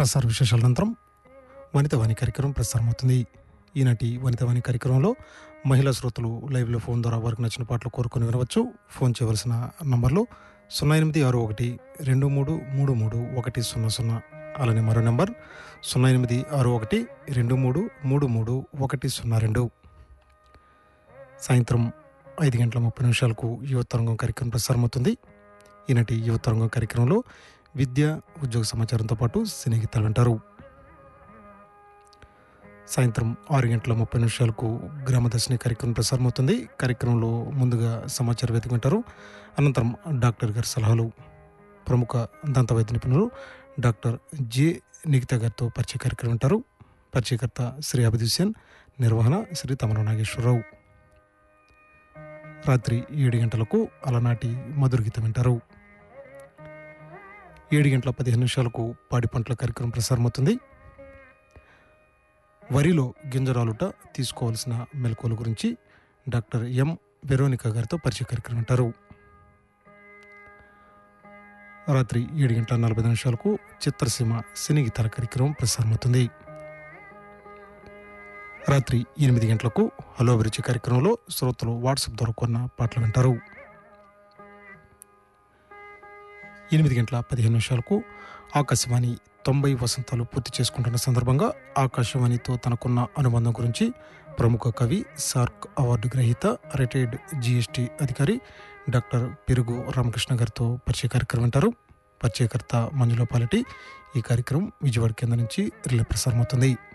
ప్రసార విశేషాల అనంతరం వనిత వాణి కార్యక్రమం ప్రసారమవుతుంది ఈనాటి వనిత వాణి కార్యక్రమంలో మహిళా శ్రోతలు లైవ్లో ఫోన్ ద్వారా వారికి నచ్చిన పాటలు కోరుకొని వినవచ్చు ఫోన్ చేయవలసిన నంబర్లు సున్నా ఎనిమిది ఆరు ఒకటి రెండు మూడు మూడు మూడు ఒకటి సున్నా సున్నా అలానే మరో నెంబర్ సున్నా ఎనిమిది ఆరు ఒకటి రెండు మూడు మూడు మూడు ఒకటి సున్నా రెండు సాయంత్రం ఐదు గంటల ముప్పై నిమిషాలకు యువతరంగం కార్యక్రమం ప్రసారమవుతుంది ఈనాటి యువతరంగం కార్యక్రమంలో విద్య ఉద్యోగ సమాచారంతో పాటు సినీ గీతాలు వింటారు సాయంత్రం ఆరు గంటల ముప్పై నిమిషాలకు గ్రామదర్శిని కార్యక్రమం ప్రసారమవుతుంది కార్యక్రమంలో ముందుగా సమాచార వేదిక వింటారు అనంతరం డాక్టర్ గారి సలహాలు ప్రముఖ దంత వైద్య నిపుణులు డాక్టర్ జె నిగిత గారితో పరిచయ కార్యక్రమం వింటారు పరిచయకర్త శ్రీ అభిద్ హుసేన్ నిర్వహణ శ్రీ తమర నాగేశ్వరరావు రాత్రి ఏడు గంటలకు అలనాటి మధుర గీతం వింటారు ఏడు గంటల పదిహేను నిమిషాలకు పాడి పంటల కార్యక్రమం ప్రసారమవుతుంది వరిలో గింజరాలుట తీసుకోవాల్సిన మెలకువల గురించి డాక్టర్ ఎం వెరోనికా గారితో పరిచయ కార్యక్రమం అంటారు రాత్రి ఏడు గంటల నలభై నిమిషాలకు చిత్రసీమ సినీ గీతాల కార్యక్రమం ప్రసారమవుతుంది రాత్రి ఎనిమిది గంటలకు హలో అభిరుచి కార్యక్రమంలో శ్రోతలు వాట్సాప్ ద్వారా కొన్న పాటలు వింటారు ఎనిమిది గంటల పదిహేను నిమిషాలకు ఆకాశవాణి తొంభై వసంతాలు పూర్తి చేసుకుంటున్న సందర్భంగా ఆకాశవాణితో తనకున్న అనుబంధం గురించి ప్రముఖ కవి సార్క్ అవార్డు గ్రహీత రిటైర్డ్ జిఎస్టి అధికారి డాక్టర్ పెరుగు రామకృష్ణ గారితో పరిచయ కార్యక్రమం వింటారు పరిచయకర్త మంజుల పాలటి ఈ కార్యక్రమం విజయవాడ కేంద్రం నుంచి రిలే ప్రసారమవుతుంది